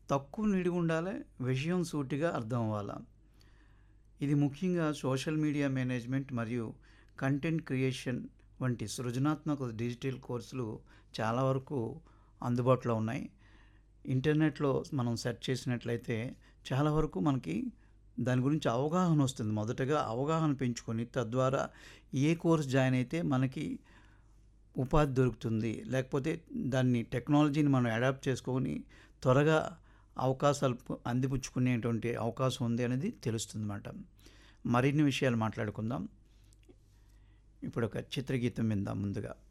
తక్కువ నిడివి ఉండాలి విషయం సూటిగా అర్థం అవ్వాలా ఇది ముఖ్యంగా సోషల్ మీడియా మేనేజ్మెంట్ మరియు కంటెంట్ క్రియేషన్ వంటి సృజనాత్మక డిజిటల్ కోర్సులు చాలా వరకు అందుబాటులో ఉన్నాయి ఇంటర్నెట్లో మనం సెర్చ్ చేసినట్లయితే చాలా వరకు మనకి దాని గురించి అవగాహన వస్తుంది మొదటగా అవగాహన పెంచుకొని తద్వారా ఏ కోర్స్ జాయిన్ అయితే మనకి ఉపాధి దొరుకుతుంది లేకపోతే దాన్ని టెక్నాలజీని మనం అడాప్ట్ చేసుకొని త్వరగా అవకాశాలు పు- అందిపుచ్చుకునేటువంటి అవకాశం ఉంది అనేది తెలుస్తుంది అన్నమాట మరిన్ని విషయాలు మాట్లాడుకుందాం ఇప్పుడు ఒక చిత్రగీతం విందాం ముందుగా